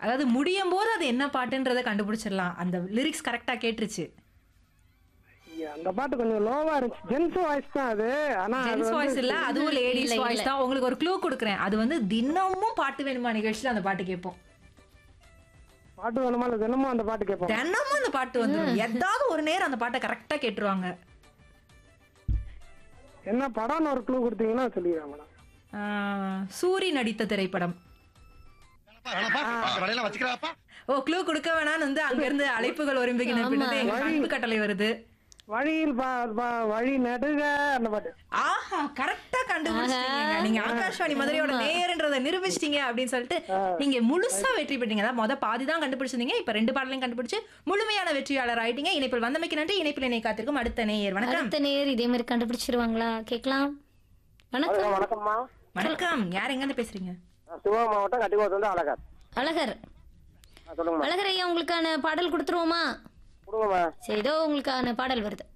அதாவது முடியும் போது அது என்ன பாட்டுன்றதை கண்டுபிடிச்சிடலாம் அந்த லிரிக்ஸ் கரெக்டா கேட்டுருச்சு ஐயா, அந்த பாட்டு கொஞ்சம் லோவா இருந்துச்சு ஜென்ஸ் வாய்ஸ் தான் அது ஆனா அது ஜென்ஸ் வந்து- வாய்ஸ் இல்ல அதுவும் இல்ல, லேடிஸ் இல்ல. வாய்ஸ் தான் உங்களுக்கு ஒரு க்ளூ கொடுக்குறேன் அது வந்து தினமும் பாட்டு வேணுமா நிகழ்ச்சியில அந்த பாட்டு கேட்போம் பாட்டு வேணுமா இல்ல தினமும் அந்த பாட்டு கேட்போம் தினமும் அந்த பாட்டு வந்துடும் ஏதாவது ஒரு நேரம் அந்த பாட்டை கரெக்டா கேட்டுருவாங்க என்ன படம்னு ஒரு க்ளூ கொடுத்தீங்கன்னா சொல்லிடுறேன் மேடம் ஆஹ், சூரி நடித்த திரைப்படம் வேலையெல்லாம் வச்சுக்கிறாப்பா ஓ க்ளூ கொடுக்க வேணாம்னு வந்து அங்க இருந்து அழைப்புகள் ஒரும்பிக்கின பின்னது எங்க அன்பு கட்டளை வருது வழியில் பா பா- வழி நடுக அந்த பாட்டு ஆஹா கரெக்டா கண்டுபிடிச்சிட்டீங்க நீங்க ஆகாஷ்வாணி மதுரையோட நேயர்ன்றதை நிரூபிச்சிட்டீங்க அப்படின்னு சொல்லிட்டு நீங்க முழுசா வெற்றி பெற்றீங்க அதான் மொத பாதி தான் கண்டுபிடிச்சிருந்தீங்க இப்ப ரெண்டு பாடலையும் கண்டுபிடிச்சு முழுமையான வெற்றியாளர் ஆயிட்டீங்க இணைப்பில் வந்தமைக்கு நன்றி இணைப்பில் இணை காத்திருக்கும் அடுத்த நேயர் வணக்கம் அடுத்த நேர் இதே மாதிரி கண்டுபிடிச்சிருவாங்களா கேட்கலாம் வணக்கம் வணக்கம்மா வணக்கம் யார் எங்க இருந்து பேசுறீங்க சிவகங்கை மாவட்டம் கட்டிக்கோத்து வந்து அழகர் அழகர் சொல்லுங்கம்மா அழகர் ஐயா உங்களுக்கான பாடல் கொடுத்துருவோமா கொடுங்கம்மா சரி இதோ உங்களுக்கான பாடல் வருது